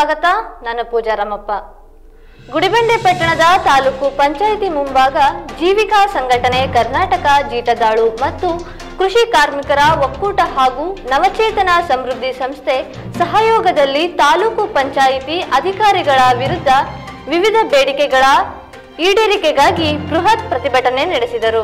ಸ್ವಾಗತ ನಾನು ಪೂಜಾ ರಾಮಪ್ಪ ಗುಡಿಬಂಡೆ ಪಟ್ಟಣದ ತಾಲೂಕು ಪಂಚಾಯಿತಿ ಮುಂಭಾಗ ಜೀವಿಕಾ ಸಂಘಟನೆ ಕರ್ನಾಟಕ ಜೀತದಾಳು ಮತ್ತು ಕೃಷಿ ಕಾರ್ಮಿಕರ ಒಕ್ಕೂಟ ಹಾಗೂ ನವಚೇತನ ಸಮೃದ್ಧಿ ಸಂಸ್ಥೆ ಸಹಯೋಗದಲ್ಲಿ ತಾಲೂಕು ಪಂಚಾಯಿತಿ ಅಧಿಕಾರಿಗಳ ವಿರುದ್ಧ ವಿವಿಧ ಬೇಡಿಕೆಗಳ ಈಡೇರಿಕೆಗಾಗಿ ಬೃಹತ್ ಪ್ರತಿಭಟನೆ ನಡೆಸಿದರು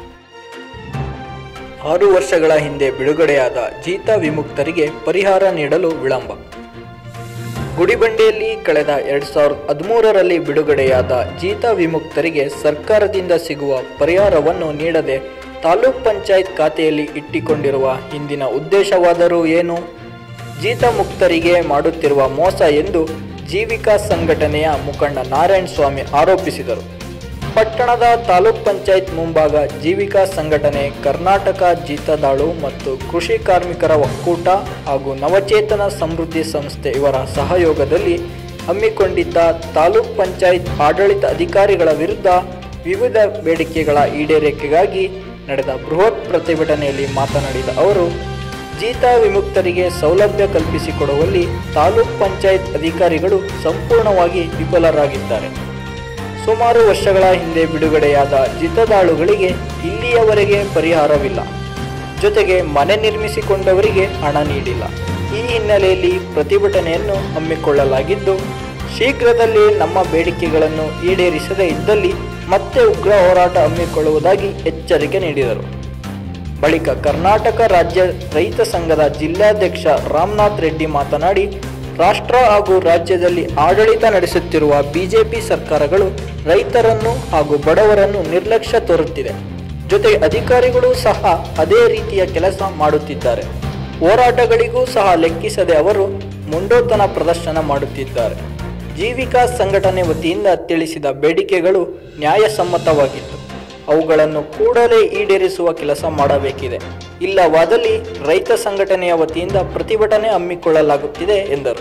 ಆರು ವರ್ಷಗಳ ಹಿಂದೆ ಬಿಡುಗಡೆಯಾದ ಜೀತ ವಿಮುಕ್ತರಿಗೆ ಪರಿಹಾರ ನೀಡಲು ವಿಳಂಬ ಗುಡಿಬಂಡೆಯಲ್ಲಿ ಕಳೆದ ಎರಡ್ ಸಾವಿರದ ಹದಿಮೂರರಲ್ಲಿ ಬಿಡುಗಡೆಯಾದ ಜೀತ ವಿಮುಕ್ತರಿಗೆ ಸರ್ಕಾರದಿಂದ ಸಿಗುವ ಪರಿಹಾರವನ್ನು ನೀಡದೆ ತಾಲೂಕ್ ಪಂಚಾಯತ್ ಖಾತೆಯಲ್ಲಿ ಇಟ್ಟಿಕೊಂಡಿರುವ ಹಿಂದಿನ ಉದ್ದೇಶವಾದರೂ ಏನು ಜೀತ ಮುಕ್ತರಿಗೆ ಮಾಡುತ್ತಿರುವ ಮೋಸ ಎಂದು ಜೀವಿಕಾ ಸಂಘಟನೆಯ ಮುಖಂಡ ನಾರಾಯಣ ಸ್ವಾಮಿ ಆರೋಪಿಸಿದರು ಪಟ್ಟಣದ ತಾಲೂಕ್ ಪಂಚಾಯತ್ ಮುಂಭಾಗ ಜೀವಿಕಾ ಸಂಘಟನೆ ಕರ್ನಾಟಕ ಜೀತದಾಳು ಮತ್ತು ಕೃಷಿ ಕಾರ್ಮಿಕರ ಒಕ್ಕೂಟ ಹಾಗೂ ನವಚೇತನ ಸಮೃದ್ಧಿ ಸಂಸ್ಥೆ ಇವರ ಸಹಯೋಗದಲ್ಲಿ ಹಮ್ಮಿಕೊಂಡಿದ್ದ ತಾಲೂಕ್ ಪಂಚಾಯತ್ ಆಡಳಿತ ಅಧಿಕಾರಿಗಳ ವಿರುದ್ಧ ವಿವಿಧ ಬೇಡಿಕೆಗಳ ಈಡೇರಿಕೆಗಾಗಿ ನಡೆದ ಬೃಹತ್ ಪ್ರತಿಭಟನೆಯಲ್ಲಿ ಮಾತನಾಡಿದ ಅವರು ಜೀತ ವಿಮುಕ್ತರಿಗೆ ಸೌಲಭ್ಯ ಕಲ್ಪಿಸಿಕೊಡುವಲ್ಲಿ ತಾಲೂಕ್ ಪಂಚಾಯತ್ ಅಧಿಕಾರಿಗಳು ಸಂಪೂರ್ಣವಾಗಿ ವಿಫಲರಾಗಿದ್ದಾರೆ ಸುಮಾರು ವರ್ಷಗಳ ಹಿಂದೆ ಬಿಡುಗಡೆಯಾದ ಜಿತದಾಳುಗಳಿಗೆ ಇಲ್ಲಿಯವರೆಗೆ ಪರಿಹಾರವಿಲ್ಲ ಜೊತೆಗೆ ಮನೆ ನಿರ್ಮಿಸಿಕೊಂಡವರಿಗೆ ಹಣ ನೀಡಿಲ್ಲ ಈ ಹಿನ್ನೆಲೆಯಲ್ಲಿ ಪ್ರತಿಭಟನೆಯನ್ನು ಹಮ್ಮಿಕೊಳ್ಳಲಾಗಿದ್ದು ಶೀಘ್ರದಲ್ಲಿ ನಮ್ಮ ಬೇಡಿಕೆಗಳನ್ನು ಈಡೇರಿಸದೇ ಇದ್ದಲ್ಲಿ ಮತ್ತೆ ಉಗ್ರ ಹೋರಾಟ ಹಮ್ಮಿಕೊಳ್ಳುವುದಾಗಿ ಎಚ್ಚರಿಕೆ ನೀಡಿದರು ಬಳಿಕ ಕರ್ನಾಟಕ ರಾಜ್ಯ ರೈತ ಸಂಘದ ಜಿಲ್ಲಾಧ್ಯಕ್ಷ ರಾಮನಾಥ್ ರೆಡ್ಡಿ ಮಾತನಾಡಿ ರಾಷ್ಟ್ರ ಹಾಗೂ ರಾಜ್ಯದಲ್ಲಿ ಆಡಳಿತ ನಡೆಸುತ್ತಿರುವ ಬಿಜೆಪಿ ಸರ್ಕಾರಗಳು ರೈತರನ್ನು ಹಾಗೂ ಬಡವರನ್ನು ನಿರ್ಲಕ್ಷ್ಯ ತೋರುತ್ತಿದೆ ಜೊತೆಗೆ ಅಧಿಕಾರಿಗಳು ಸಹ ಅದೇ ರೀತಿಯ ಕೆಲಸ ಮಾಡುತ್ತಿದ್ದಾರೆ ಹೋರಾಟಗಳಿಗೂ ಸಹ ಲೆಕ್ಕಿಸದೆ ಅವರು ಮುಂಡೋತನ ಪ್ರದರ್ಶನ ಮಾಡುತ್ತಿದ್ದಾರೆ ಜೀವಿಕಾ ಸಂಘಟನೆ ವತಿಯಿಂದ ತಿಳಿಸಿದ ಬೇಡಿಕೆಗಳು ನ್ಯಾಯಸಮ್ಮತವಾಗಿತ್ತು ಅವುಗಳನ್ನು ಕೂಡಲೇ ಈಡೇರಿಸುವ ಕೆಲಸ ಮಾಡಬೇಕಿದೆ ಇಲ್ಲವಾದಲ್ಲಿ ರೈತ ಸಂಘಟನೆಯ ವತಿಯಿಂದ ಪ್ರತಿಭಟನೆ ಹಮ್ಮಿಕೊಳ್ಳಲಾಗುತ್ತಿದೆ ಎಂದರು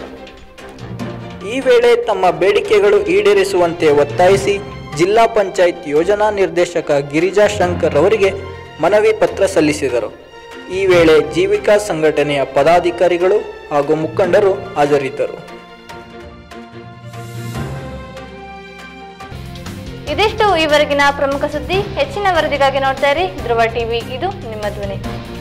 ಈ ವೇಳೆ ತಮ್ಮ ಬೇಡಿಕೆಗಳು ಈಡೇರಿಸುವಂತೆ ಒತ್ತಾಯಿಸಿ ಜಿಲ್ಲಾ ಪಂಚಾಯತ್ ಯೋಜನಾ ನಿರ್ದೇಶಕ ಗಿರಿಜಾ ಶಂಕರ್ ಅವರಿಗೆ ಮನವಿ ಪತ್ರ ಸಲ್ಲಿಸಿದರು ಈ ವೇಳೆ ಜೀವಿಕಾ ಸಂಘಟನೆಯ ಪದಾಧಿಕಾರಿಗಳು ಹಾಗೂ ಮುಖಂಡರು ಹಾಜರಿದ್ದರು ಇದಿಷ್ಟು ಈವರೆಗಿನ ಪ್ರಮುಖ ಸುದ್ದಿ ಹೆಚ್ಚಿನ ವರದಿಗಾಗಿ ನೋಡ್ತಾ ಇರಿ ಧ್ರುವ ಟಿವಿ ಇದು ನಿಮ್ಮ ಧ್ವನಿ